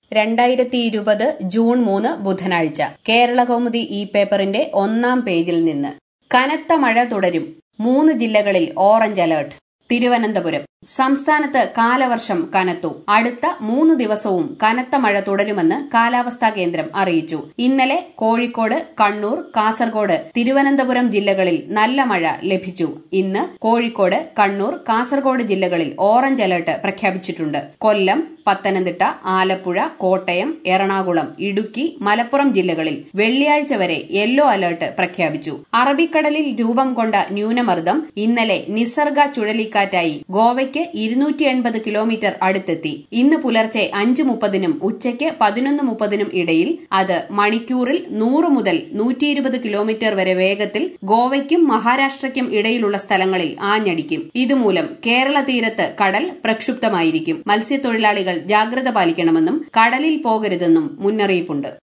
രണ്ടായിരത്തി ഇരുപത് ജൂൺ മൂന്ന് ബുധനാഴ്ച കേരളകൗമുദി ഈ പേപ്പറിന്റെ ഒന്നാം പേജിൽ നിന്ന് കനത്ത മഴ തുടരും മൂന്ന് ജില്ലകളിൽ ഓറഞ്ച് അലർട്ട് തിരുവനന്തപുരം സംസ്ഥാനത്ത് കാലവർഷം കനത്തു അടുത്ത മൂന്ന് ദിവസവും കനത്ത മഴ തുടരുമെന്ന് കാലാവസ്ഥാ കേന്ദ്രം അറിയിച്ചു ഇന്നലെ കോഴിക്കോട് കണ്ണൂർ കാസർഗോഡ് തിരുവനന്തപുരം ജില്ലകളിൽ നല്ല മഴ ലഭിച്ചു ഇന്ന് കോഴിക്കോട് കണ്ണൂർ കാസർഗോഡ് ജില്ലകളിൽ ഓറഞ്ച് അലർട്ട് പ്രഖ്യാപിച്ചിട്ടുണ്ട് കൊല്ലം പത്തനംതിട്ട ആലപ്പുഴ കോട്ടയം എറണാകുളം ഇടുക്കി മലപ്പുറം ജില്ലകളിൽ വെള്ളിയാഴ്ച വരെ യെല്ലോ അലർട്ട് പ്രഖ്യാപിച്ചു അറബിക്കടലിൽ രൂപം കൊണ്ട ന്യൂനമർദ്ദം ഇന്നലെ നിസർഗ ചുഴലിക്കാറ്റായി ഗോവയ്ക്ക് ഇരുന്നൂറ്റി എൺപത് കിലോമീറ്റർ അടുത്തെത്തി ഇന്ന് പുലർച്ചെ അഞ്ച് മുപ്പതിനും ഉച്ചയ്ക്ക് പതിനൊന്ന് മുപ്പതിനും ഇടയിൽ അത് മണിക്കൂറിൽ നൂറ് മുതൽ നൂറ്റി ഇരുപത് കിലോമീറ്റർ വരെ വേഗത്തിൽ ഗോവയ്ക്കും മഹാരാഷ്ട്രയ്ക്കും ഇടയിലുള്ള സ്ഥലങ്ങളിൽ ആഞ്ഞടിക്കും ഇതുമൂലം കേരള തീരത്ത് കടൽ പ്രക്ഷുബ്ധമായിരിക്കും മത്സ്യത്തൊഴിലാളികൾ ജാഗ്രത പാലിക്കണമെന്നും കടലിൽ പോകരുതെന്നും മുന്നറിയിപ്പുണ്ട്